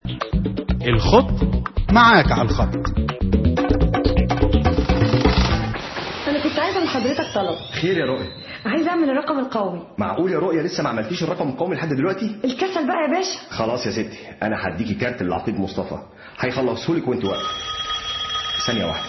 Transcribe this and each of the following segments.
الخط معاك على الخط انا كنت عايزه من حضرتك طلب خير يا رؤيا عايزه اعمل الرقم القومي معقول يا رؤيا لسه ما عملتيش الرقم القومي لحد دلوقتي الكسل بقى يا باشا خلاص يا ستي انا هديكي كارت للعقيد مصطفى هيخلصهولك وانت واقفه ثانيه واحده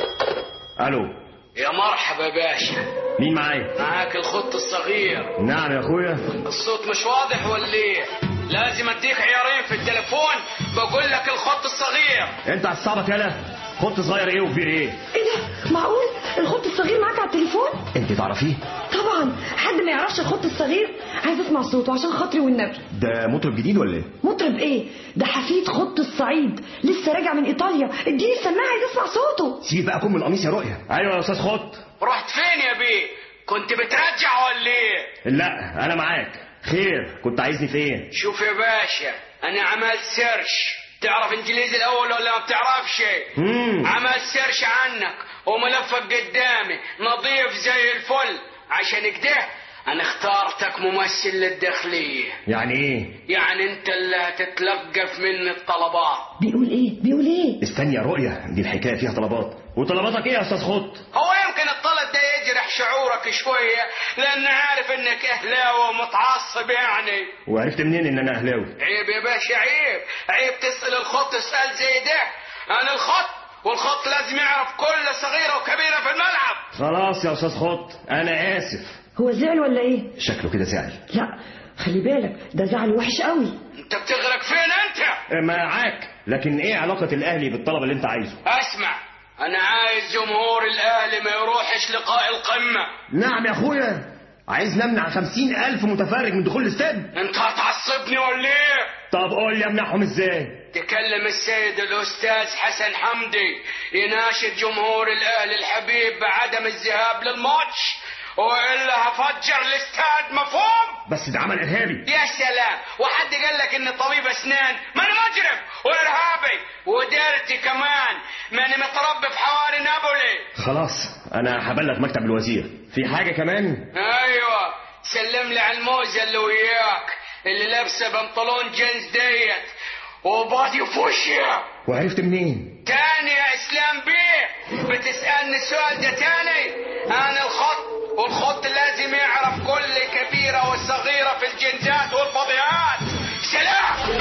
الو يا مرحبا يا باشا مين معايا معاك الخط الصغير نعم يا اخويا الصوت مش واضح ولا ايه لازم اديك عيارين في التليفون بقول لك الخط الصغير انت عصابك يالا خط صغير ايه وكبير ايه ايه ده معقول الخط الصغير معاك على التليفون انت تعرفيه طبعا حد ما يعرفش الخط الصغير عايز اسمع صوته عشان خاطري والنبي ده مطرب جديد ولا ايه مطرب ايه ده حفيد خط الصعيد لسه راجع من ايطاليا اديني السماعه عايز اسمع صوته سيبي بقى كم القميص يا رؤيا ايوه يا استاذ خط رحت فين يا بيه كنت بترجع ولا ايه لا انا معاك خير كنت عايزني في ايه شوف يا باشا انا عملت سيرش تعرف انجليزي الاول ولا ما بتعرفش مم. عملت سيرش عنك وملفك قدامي نظيف زي الفل عشان كده انا اختارتك ممثل للداخليه يعني ايه يعني انت اللي هتتلقف مني الطلبات بيقول ايه بيقول ايه استني يا رؤيا دي الحكايه فيها طلبات وطلباتك ايه يا استاذ خط هو يمكن الطلب ده يجرح شعورك شوية لأن عارف إنك أهلاوي ومتعصب يعني وعرفت منين ان انا اهلاوي عيب يا باشا عيب عيب تسأل الخط سؤال زي ده أنا الخط والخط لازم يعرف كل صغيرة وكبيرة في الملعب خلاص يا استاذ خط انا اسف هو زعل ولا ايه شكله كده زعل لا خلي بالك ده زعل وحش قوي أنت بتغرق فين أنت معاك لكن ايه علاقه الاهلي بالطلب اللي انت عايزه اسمع أنا عايز جمهور الأهلي ما يروحش لقاء القمة نعم يا اخويا عايز نمنع خمسين الف متفرج من دخول الاستاد أنت هتعصبني ولا إيه؟ طب قول لي امنعهم ازاي تكلم السيد الأستاذ حسن حمدي يناشد جمهور الأهلي الحبيب بعدم الذهاب للماتش وإلا هفجر الاستاد مفهوم؟ بس ده عمل ارهابي يا سلام وحد قال لك اني طبيب اسنان ما انا مجرم وارهابي وديرتي كمان ماني متربي في حواري نابولي خلاص انا هبلغ مكتب الوزير في حاجه كمان ايوه سلم لي على الموزه اللي وياك اللي لابسه بنطلون جينز ديت وبادي فوشيا وعرفت منين تاني يا اسلام بيه بتسالني السؤال ده تاني انا الخط والخط لازم يعرف كل كبيره وصغيره في الجنزات والفضيات سلام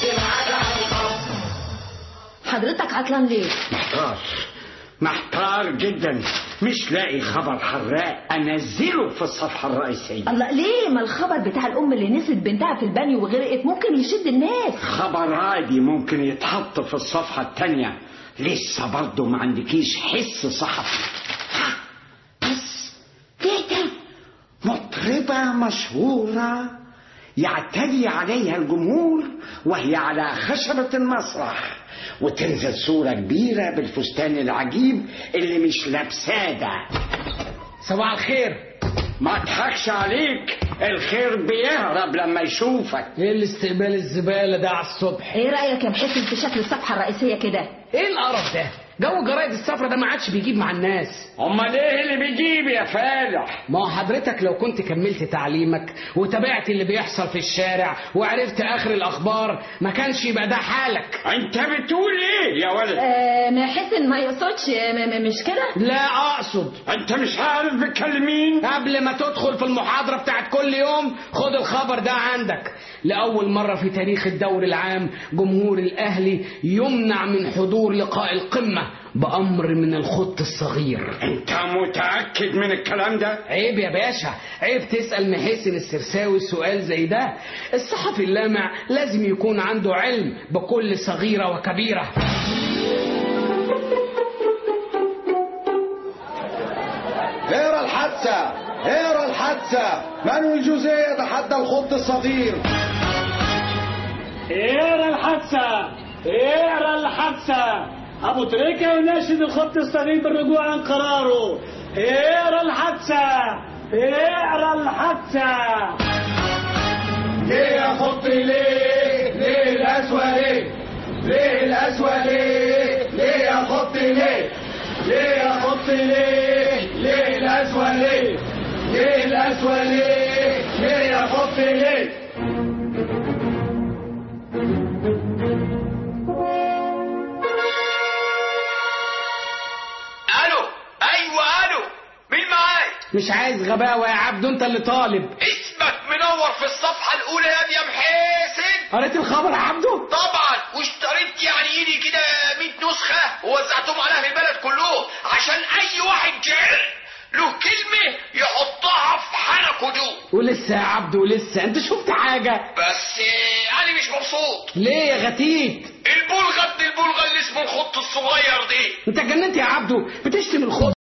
حضرتك عطلان ليه محتار محتار جدا مش لاقي خبر حراق انزله في الصفحه الرئيسيه الله ليه ما الخبر بتاع الام اللي نسيت بنتها في البانيو وغرقت ممكن يشد الناس خبر عادي ممكن يتحط في الصفحه التانية لسه برضه ما عندكيش حس صحفي ها، بس ايه ده مطربه مشهوره يعتدي عليها الجمهور وهي على خشبة المسرح وتنزل صورة كبيرة بالفستان العجيب اللي مش لابساه ده صباح الخير ما اضحكش عليك الخير بيهرب لما يشوفك ايه الاستقبال الزباله ده على الصبح ايه رايك يا محسن في شكل الصفحه الرئيسيه كده ايه القرف ده جو جرايد السفرة ده ما عادش بيجيب مع الناس امال ايه اللي بيجيب يا فالح ما هو حضرتك لو كنت كملت تعليمك وتابعت اللي بيحصل في الشارع وعرفت اخر الاخبار ما كانش يبقى ده حالك انت بتقول ايه يا ولد آه محسن ما يقصدش م- م- مش كده لا اقصد انت مش عارف بتكلم مين قبل ما تدخل في المحاضرة بتاعت كل يوم خد الخبر ده عندك لأول مرة في تاريخ الدوري العام جمهور الأهلي يمنع من حضور لقاء القمة بأمر من الخط الصغير انت متاكد من الكلام ده عيب يا باشا عيب تسأل محسن السرساوي سؤال زي ده الصحفي اللامع لازم يكون عنده علم بكل صغيرة وكبيرة اقرا الحادثة اقرا الحادثة مانويل جوزيه يتحدى الخط الصغير اقرا الحادثة اقرا الحادثة ابو تريكة يناشد الخط الصغير بالرجوع عن قراره اقرا الحادثة اقرا الحادثة ليه يا خط ليه ليه الأسوأ ليه ليه الأسوأ ليه ليه يا خط ليه ليه يا خط ليه ليه الأسوأ ليه ليه الأسوأ ليه ليه يا خط ليه مش عايز غباوه يا عبدو انت اللي طالب اسمك منور في الصفحة الأولى يا ابني يا محاسن قريت الخبر يا عبدو طبعا واشتريت يعني ايدي كده 100 نسخة ووزعتهم على أهل البلد كلهم عشان أي واحد جعل له كلمة يحطها في حنكه دول ولسه يا عبدو لسه انت شفت حاجه بس آه، أنا مش مبسوط ليه يا غتيت البلغة ابن البلغة اللي اسمه الخط الصغير دي انت اتجننت يا عبدو بتشتم الخط